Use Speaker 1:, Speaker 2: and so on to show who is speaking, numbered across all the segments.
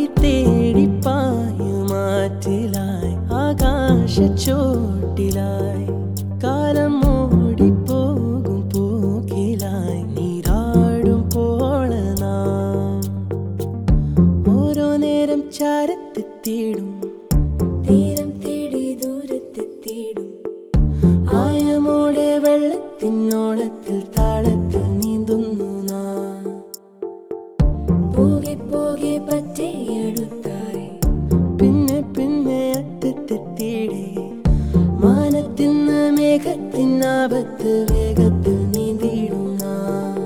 Speaker 1: തേടിപ്പായുമാറ്റിലായി ആകാശച്ചോട്ടിലായി കാലം ഓടിപ്പോകും പോക്കിലായി നീരാടും പോളനാം ഓരോ നേരം ചാരത്തെത്തിയിടും
Speaker 2: തീരം തേടി ദൂരത്തെത്തിയിടും
Speaker 1: ആയമോടെ വെള്ളത്തിനോളത്തിൽ താളത്തിൽ നീന്തുന്നു നാം
Speaker 2: പോകെ പോകെ പച്ചയടുത്തായി
Speaker 1: പിന്നെ പിന്നെ അറ്റത്തെത്തിയിടേ മാനത്തിന്ന് മേഘത്തിനാപത്ത് വേഗത്തിൽ നീന്തിയിടും നാം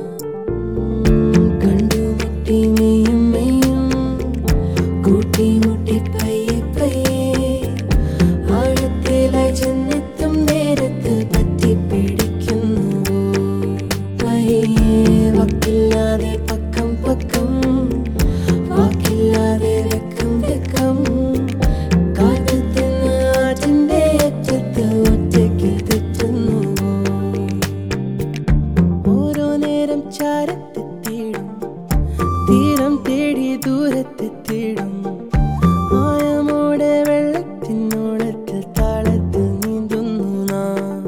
Speaker 1: കണ്ടുമുട്ടി മെയ്യും മെയ്യും കൂട്ടിമുട്ടി പയ്യെ പയ്യെ ആഴത്തിലായി ചെന്നെത്തും നേരത്ത് പറ്റിപ്പിടിക്കുന്നു പയ്യെ വക്കില്ലാതെ പക്കം പക്കം വാക്കില്ലാതെ വെക്കം വെക്കം കാറ്റത്തിന് ആറ്റിന്റെ അറ്റത്ത് ഒറ്റയ്ക്ക് തെറ്റുന്നു ഓരോ നേരം ചാരത്തെത്തിയിടും തീരം തേടി ദൂരത്തെത്തിയിടും ആയമോടെ വെള്ളത്തിനോളത്തിൽ താളത്തിൽ നീന്തുന്നു നാം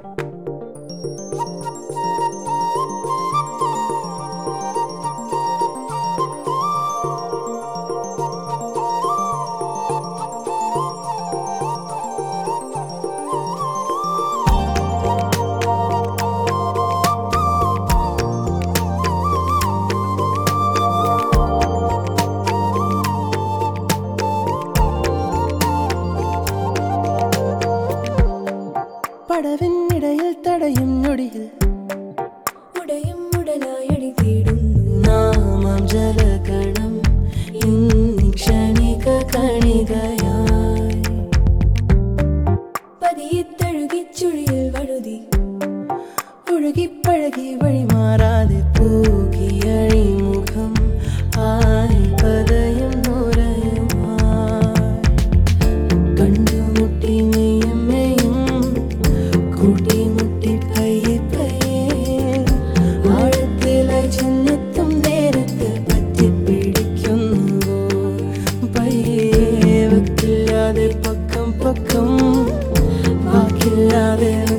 Speaker 1: പടവിനിടയിൽ തടയും ഞൊടിയിൽ
Speaker 2: ഉടയും ഉടലായടി തേടുന്നു
Speaker 1: നാമം ജലകണം ഇന്നി ക്ഷണിക കണികയായി
Speaker 2: പതിയെ തഴുകി ചുഴിയിൽ വഴുതി
Speaker 1: ഒഴുകിപ്പഴകി വഴിമാറാതെ പൂകിയഴിമുഖം ആയി പതയും നുരയുമായി കണ്ടുമുട്ടി മെയ്യും മെയ്യും കൂട്ടിമുട്ടി പയ്യെ പയ്യെ ആഴത്തിലായി ചെന്നെത്തും നേരത്ത് പറ്റിപ്പിടിക്കുന്നു പയ്യെ വക്കില്ലാതെ പക്കം പക്കം വാക്കില്ലാതെ